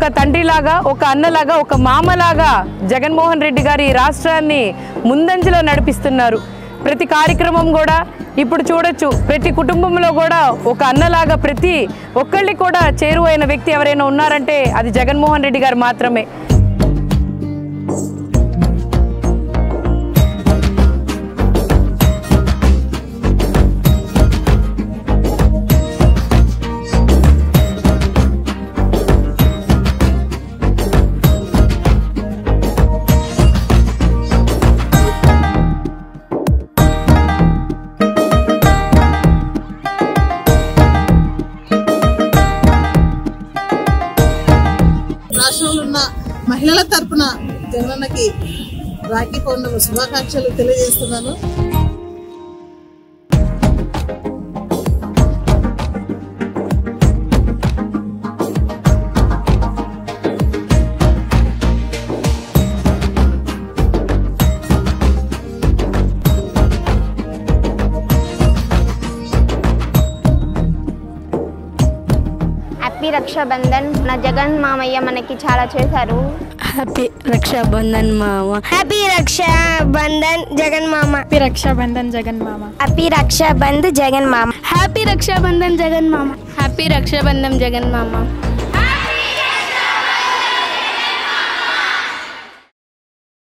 ఒక తండ్రిలాగా ఒక అన్నలాగా ఒక మామలాగా జగన్మోహన్ రెడ్డి గారు ఈ రాష్ట్రాన్ని ముందంజలో నడిపిస్తున్నారు ప్రతి కార్యక్రమం కూడా ఇప్పుడు చూడొచ్చు ప్రతి కుటుంబంలో కూడా ఒక అన్నలాగా ప్రతి ఒక్కళ్ళకి కూడా చేరువైన వ్యక్తి ఎవరైనా ఉన్నారంటే అది జగన్మోహన్ రెడ్డి గారు మాత్రమే రాష్ట్రంలో ఉన్న మహిళల తరపున జగనన్నకి రాఖీ పౌర్ణమి శుభాకాంక్షలు తెలియజేస్తున్నాను హ్యాపీ రక్షాబంధన్ నా జగన్ మామయ్య మనకి చాలా చేశారు హ్యాపీ రక్షాబంధన్ మామ హ్యాపీ రక్షాబంధన్ జగన్ మామ హ్యాపీ రక్షాబంధన్ జగన్ మామ హ్యాపీ రక్షాబంధ్ జగన్ మామ హ్యాపీ రక్షాబంధన్ జగన్ మామ హ్యాపీ రక్షాబంధన్ జగన్ మామ